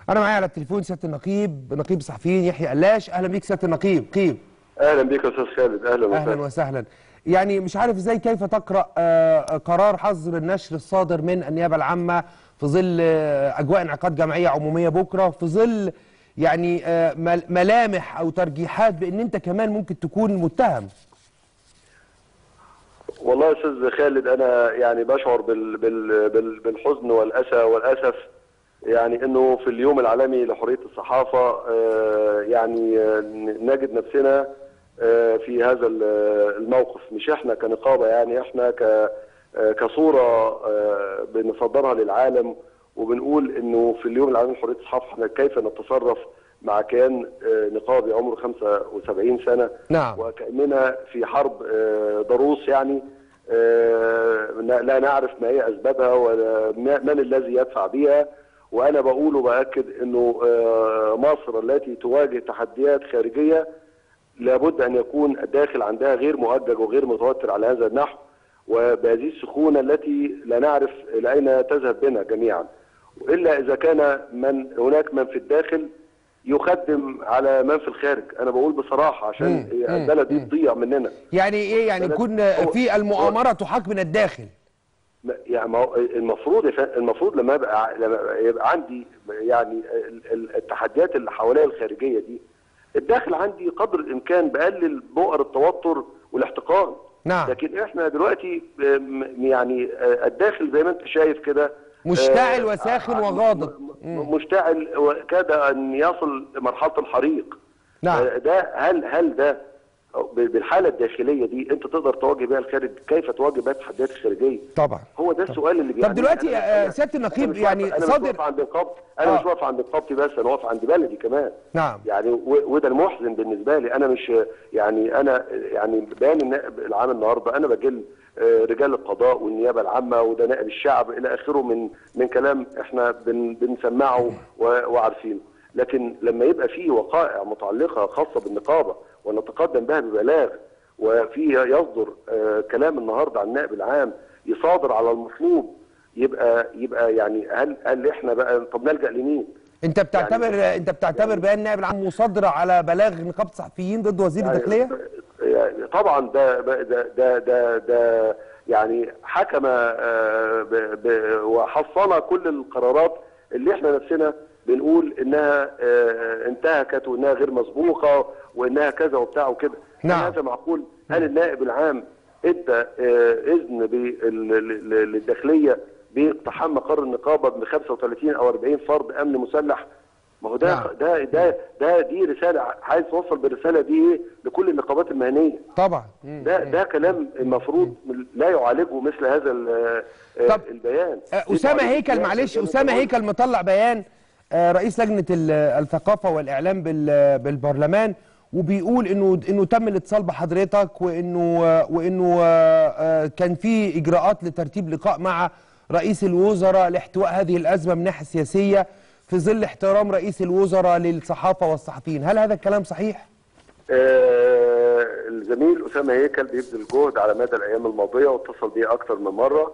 انا معايا على التليفون سياده النقيب نقيب الصحفيين يحيى قلاش اهلا بيك سياده النقيب قيب اهلا بك يا استاذ خالد اهلا اهلا وسهلا وسهلا يعني مش عارف ازاي كيف تقرا آه، قرار حظر النشر الصادر من النيابه العامه في ظل آه، اجواء انعقاد جمعيه عموميه بكره في ظل يعني آه، مل- ملامح او ترجيحات بان انت كمان ممكن تكون متهم والله يا استاذ خالد انا يعني بشعر بال بال بال بالحزن والاسى والاسف يعني انه في اليوم العالمي لحريه الصحافه آه، يعني آه، نجد نفسنا آه، في هذا ال- الموقف مش احنا كنقابه يعني احنا ك آه، كصوره آه، بنصدرها للعالم وبنقول انه في اليوم العالمي لحريه الصحافه احنا كيف نتصرف مع كيان آه، نقابي عمره 75 سنه نعم. وكاننا في حرب آه، ضروس يعني آه، لا نعرف ما هي اسبابها ولا ما- من الذي يدفع بها وانا بقول وباكد انه آه، مصر التي تواجه تحديات خارجيه لابد ان يكون الداخل عندها غير مؤجج وغير متوتر على هذا النحو وبهذه السخونه التي لا نعرف الى اين تذهب بنا جميعا والا اذا كان من هناك من في الداخل يخدم على من في الخارج انا بقول بصراحه عشان مم، مم، البلد دي تضيع مننا يعني ايه يعني أنا- يكون هو- في المؤامره تحاك من الداخل ما- يعني ما هو المفروض يا فندم- المفروض لما يبقى لما يبقى عندي يعني ال- ال- التحديات اللي حواليا الخارجيه دي الداخل عندي قدر الامكان بقلل بؤر التوتر والاحتقان نعم. لكن احنا دلوقتي م- يعني آه، الداخل زي ما انت شايف كده مشتعل آه، وساخن آه، وغاضب. م- م- مشتعل وكاد ان يصل لمرحله الحريق نعم. آه، ده هل هل ده بالحاله الداخليه دي انت تقدر تواجه بها الخارج كيف تواجه بها التحديات الخارجيه طبعا هو ده السؤال اللي طب دلوقتي، أنا- آه، أنا- سيادة النقيب أنا مش يعني واقف- انا صادر- مش واقف عند نقابتي انا آه. مش واقف عند نقابتي بس انا واقف عند بلدي كمان نعم. يعني و- وده المحزن بالنسبه لي انا مش يعني انا يعني بيان النائب العام النهارده انا بجل آه، رجال القضاء والنيابه العامه وده نائب الشعب الى اخره من من كلام احنا بن بنسمعه و- وعارفينه لكن لما يبقى فيه وقائع متعلقه خاصه بالنقابه ونتقدم بها ببلاغ وفي يصدر آه، كلام النهارده عن النائب العام يصادر على المطلوب يبقى يبقى يعني هل هل احنا بقى طب نلجا لمين؟ انت بتعتبر انت بتعتبر بيان النائب العام مصادره على بلاغ نقابه الصحفيين ضد وزير الداخليه يعني طبعا ده ده ده ده, ده يعني حكم آه، ب- ب- وحصل كل القرارات اللي احنا نفسنا بنقول انها آه، انتهكت وانها غير مسبوقه وانها كذا وبتاع وكده نعم. هل هذا معقول؟ هل النائب العام ادى آه، اذن بال- ل- ل- للداخليه باقتحام مقر النقابه ب 35 او 40 فرد امن مسلح؟ ما هو ده نعم. ده ده ده دي رساله عايز توصل بالرساله دي ايه لكل النقابات المهنيه طبعا مم. ده ده كلام المفروض لا يعالجه مثل هذا ال- طب، البيان آه، اسامه يبقى هيكل البيان معلش زي ما اسامه أنت هيكل مطلع بيان آه، رئيس لجنه ال- الثقافه والاعلام بال- بالبرلمان وبيقول انه انه تم الاتصال بحضرتك وانه آه، وانه آه، آه، كان في اجراءات لترتيب لقاء مع رئيس الوزراء لاحتواء هذه الازمه من ناحيه سياسيه في ظل احترام رئيس الوزراء للصحافه والصحفيين هل هذا الكلام صحيح آه، الزميل اسامه هيكل بيبذل جهد على مدى الايام الماضيه واتصل بي اكثر من مره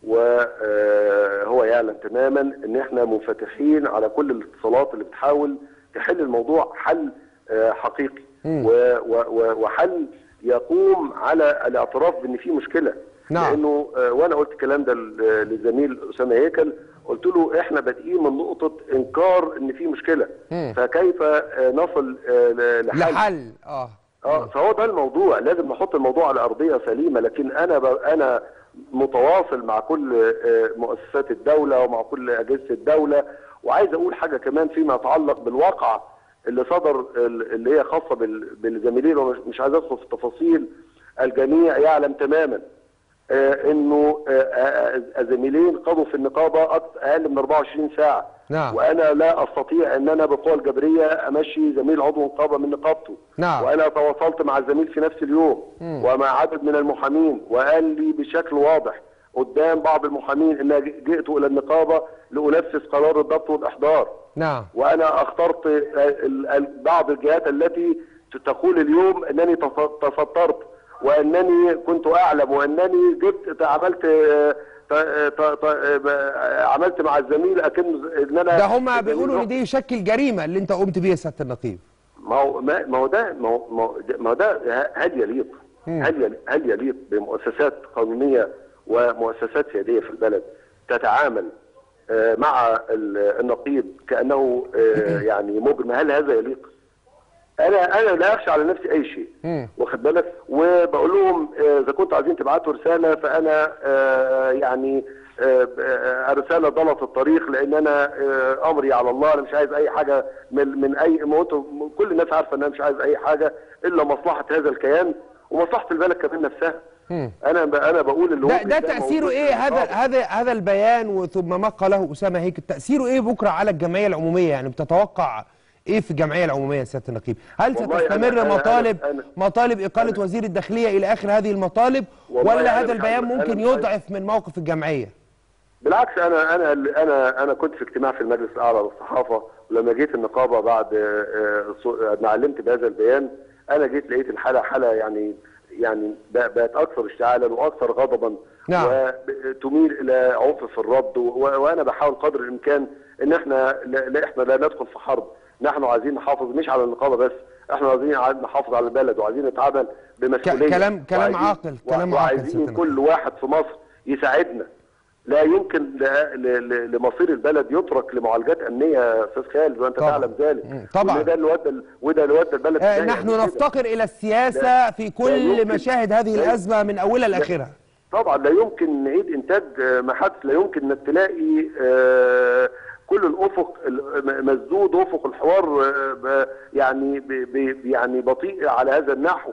وهو يعلم تماما ان احنا منفتحين على كل الاتصالات اللي بتحاول تحل الموضوع حل آه، حقيقي و- و- و- وحل يقوم على الاعتراف بان في مشكله نعم. لانه آه، وانا قلت الكلام ده ل- للزميل اسامه هيكل قلت له احنا بادئين من نقطه انكار ان في مشكله فكيف آه، نصل آه، ل- لحل لحل اه اه فهو ده الموضوع لازم نحط الموضوع على ارضيه سليمه لكن انا ب... انا متواصل مع كل آه، مؤسسات الدوله ومع كل اجهزه الدوله وعايز اقول حاجه كمان فيما يتعلق بالواقع اللي صدر ال- اللي هي خاصه بال... بالزميلين ومش مش عايز ادخل في التفاصيل الجميع يعلم تماما آه، انه آه، آه، الزميلين قضوا في النقابه أك- اقل من 24 ساعه نعم. وانا لا استطيع ان انا بالقوى الجبريه امشي زميل عضو نقابه من نقابته نعم. وانا تواصلت مع الزميل في نفس اليوم ومع عدد من المحامين وقال لي بشكل واضح قدام بعض المحامين ان جئت الى النقابه لانفذ قرار الضبط والاحضار نعم وانا اخترت ال- ال- بعض الجهات التي تقول اليوم انني تف- تسترت وانني كنت اعلم وانني جبت عملت آه، ط- ط- ط- عملت مع الزميل اكن ان انا ده هم بيقولوا ان دي يشكل جريمه اللي انت قمت بيه يا سياده النقيب ما هو ما ما هو ده ما هو ما هو ده- ما هو ده هل يليق هل يليق هل يليق بمؤسسات قانونيه ومؤسسات سياديه في البلد تتعامل آه، مع ال- النقيب كانه آه، يعني مجرم هل هذا يليق؟ انا انا لا اخشى على نفسي اي شيء واخد بالك وبقول لهم آه، اذا كنتوا عايزين تبعتوا رساله فانا آه، يعني آه، آه، رساله ضلت الطريق لان انا آه، امري على الله انا مش عايز اي حاجه من من اي ما انتوا- كل الناس عارفه ان انا مش عايز اي حاجه الا مصلحه هذا الكيان ومصلحه البلد كمان نفسها انا ب- انا بقول اللي هو ده ده ده تاثيره موجود ايه في هذا النقابة. هذا هذا البيان وثم ما قاله اسامه هيك تاثيره ايه بكره على الجمعيه العموميه يعني بتتوقع ايه في الجمعيه العموميه يا سياده النقيب هل والله أنا- ستستمر أنا- مطالب أنا- أنا- مطالب اقاله وزير الداخليه الى اخر هذه المطالب والله ولا أنا هذا مش البيان عايز- أنا ممكن مش عايز- يضعف من موقف الجمعيه بالعكس انا انا انا انا كنت في اجتماع في المجلس الاعلى للصحافه ولما جيت النقابه بعد آه، آه، صو- ما علمت بهذا البيان انا جيت لقيت الحاله حاله يعني يعني ب- بقت اكثر اشتعالا واكثر غضبا نعم. وتميل الى عنف في الرد و- وانا بحاول قدر الامكان ان احنا لا لا- احنا لا ندخل في حرب نحن عايزين نحافظ مش على النقابه بس احنا عايزين ع- نحافظ على البلد وعايزين نتعامل بمسؤوليه ك- كلام- كلام وعايزين- عاقل، كلام عاقل وعايزين سيادة كل واحد في مصر يساعدنا لا يمكن ل- ل- ل- لمصير البلد يترك لمعالجات امنيه يا استاذ خالد وانت طبعا. تعلم ذلك مم. طبعا. وده اللي ودى وده اللي ودى البلد آه، في داهية نحن قبل كده. نفتقر الى السياسه لا- في لا كل يمكن. مشاهد هذه لا- الازمه من اولها لاخرها طبعا لا يمكن نعيد انتاج آه، محادث لا يمكن انك تلاقي آه، كل الافق ال- مسدود افق الحوار آه، ب- يعني ب- ب- يعني بطيء على هذا النحو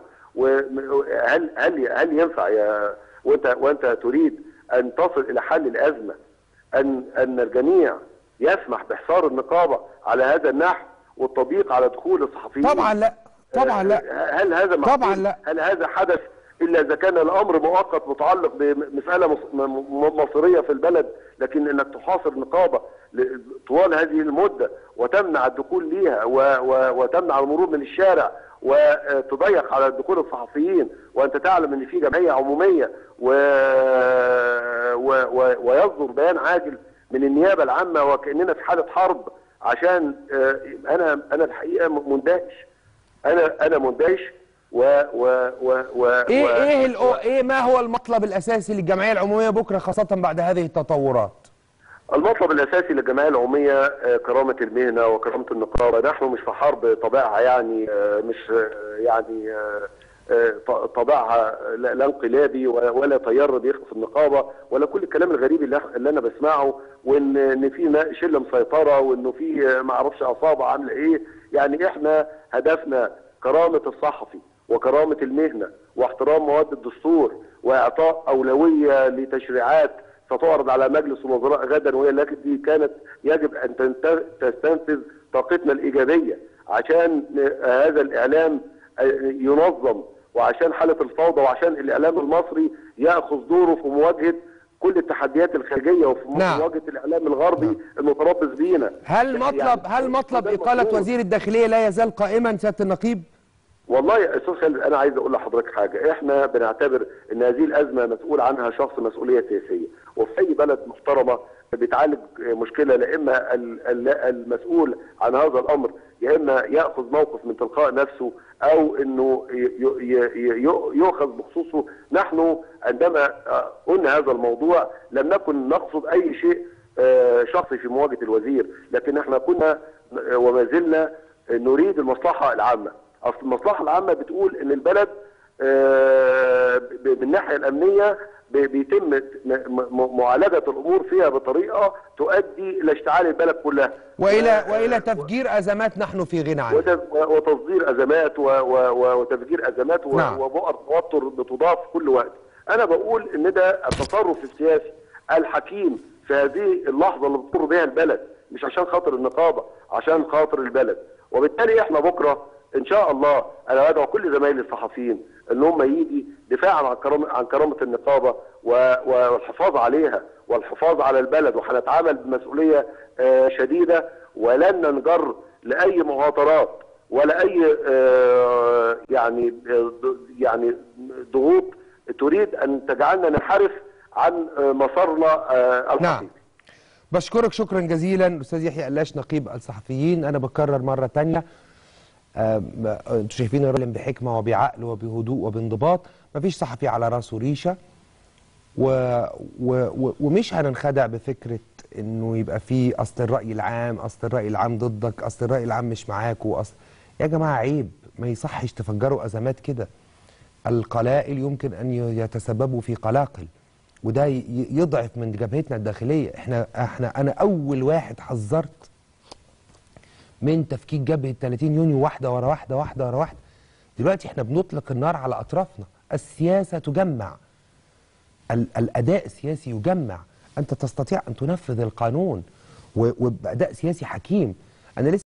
وهل هل هل ينفع يا وانت وانت تريد ان تصل الى حل الازمه ان ان الجميع يسمح بحصار النقابه على هذا النحو والتضييق على دخول الصحفيين طبعا لا طبعا لا هل هذا معقول؟ طبعا لا. هل هذا حدث الا اذا كان الامر مؤقت متعلق بمساله مص- م- م- مصيريه في البلد لكن انك تحاصر نقابه ل- طوال هذه المده وتمنع الدخول ليها و- و- وتمنع المرور من الشارع وتضيق على دخول الصحفيين وانت تعلم ان في جمعيه عموميه و... و... و... ويصدر بيان عاجل من النيابه العامه وكاننا في حاله حرب عشان آه، انا انا الحقيقه مندهش انا انا مندهش و و و و ايه و- ايه الأو- ايه ما هو المطلب الاساسي للجمعيه العموميه بكره خاصه بعد هذه التطورات المطلب الاساسي للجمعيه العموميه آه، كرامه المهنه وكرامه النقابه نحن مش في حرب طبيعها يعني آه، مش آه، يعني آه، آه، ط- طبيعها لا لا انقلابي ولا ولا تيار بيخطف النقابه ولا كل الكلام الغريب اللي إح- اللي انا بسمعه وان ان في نا- شله مسيطره وانه في آه، ما اعرفش عصابه عامله ايه يعني احنا هدفنا كرامه الصحفي وكرامه المهنه واحترام مواد الدستور واعطاء اولويه لتشريعات ستعرض على مجلس الوزراء غدا وهي التي كانت يجب ان تنت- تستنفذ طاقتنا الايجابيه عشان هذا الاعلام ينظم وعشان حاله الفوضى وعشان الاعلام المصري ياخذ دوره في مواجهه كل التحديات الخارجيه وفي نعم. مواجهه الاعلام الغربي المتربص بينا هل مطلب هل مطلب ده اقاله المفروض. وزير الداخليه لا يزال قائما سياده النقيب والله يا استاذ خالد انا عايز اقول لحضرتك حاجه احنا بنعتبر ان هذه الازمه مسؤول عنها شخص مسؤوليه سياسيه وفي اي بلد محترمه بتعالج مشكله لا اما ال- ال- المسؤول عن هذا الامر يا اما ياخذ موقف من تلقاء نفسه او انه ي- ي- ي- ي- يؤخذ بخصوصه نحن عندما آه، قلنا هذا الموضوع لم نكن نقصد اي شيء آه، شخصي في مواجهه الوزير لكن احنا كنا آه، وما زلنا نريد المصلحه العامه اصل المصلحه العامه بتقول ان البلد آه، ب- من الناحيه الامنيه ب- بيتم م- م- معالجه الامور فيها بطريقه تؤدي الى اشتعال البلد كلها والى و- والى تفجير ازمات نحن في غنى عنها وت- وتصدير ازمات و- و- و- وتفجير ازمات و- نعم. وبؤر توتر بتضاف كل وقت انا بقول ان ده التصرف السياسي الحكيم في هذه اللحظه اللي بتمر بها البلد مش عشان خاطر النقابه عشان خاطر البلد وبالتالي احنا بكره ان شاء الله انا بدعو كل زمايلي الصحفيين ان هم يجي دفاعا عن كرامه عن كرامه النقابه و- و- والحفاظ عليها والحفاظ على البلد وهنتعامل بمسؤوليه آه، شديده ولن ننجر لاي مغامرات ولا اي آه، يعني آه، ض- يعني ضغوط تريد ان تجعلنا ننحرف عن آه، مسارنا آه، الحقيقي نعم بشكرك شكرا جزيلا استاذ يحيى قلاش نقيب الصحفيين انا بكرر مره تانية آم، انتوا شايفين الراجل بحكمه وبعقل وبهدوء وبانضباط مفيش صحفي على راسه ريشه و... و... و... ومش هننخدع بفكره انه يبقى في اصل الراي العام اصل الراي العام ضدك اصل الراي العام مش معاكوا اصل يا جماعه عيب ما يصحش تفجروا ازمات كده القلائل يمكن ان ي- يتسببوا في قلاقل وده ي- يضعف من جبهتنا الداخليه احنا احنا انا اول واحد حذرت من تفكيك جبهه 30 يونيو واحده ورا واحده واحده ورا واحده دلوقتي احنا بنطلق النار على اطرافنا السياسه تجمع ال- الاداء السياسي يجمع انت تستطيع ان تنفذ القانون و- وباداء سياسي حكيم انا لسه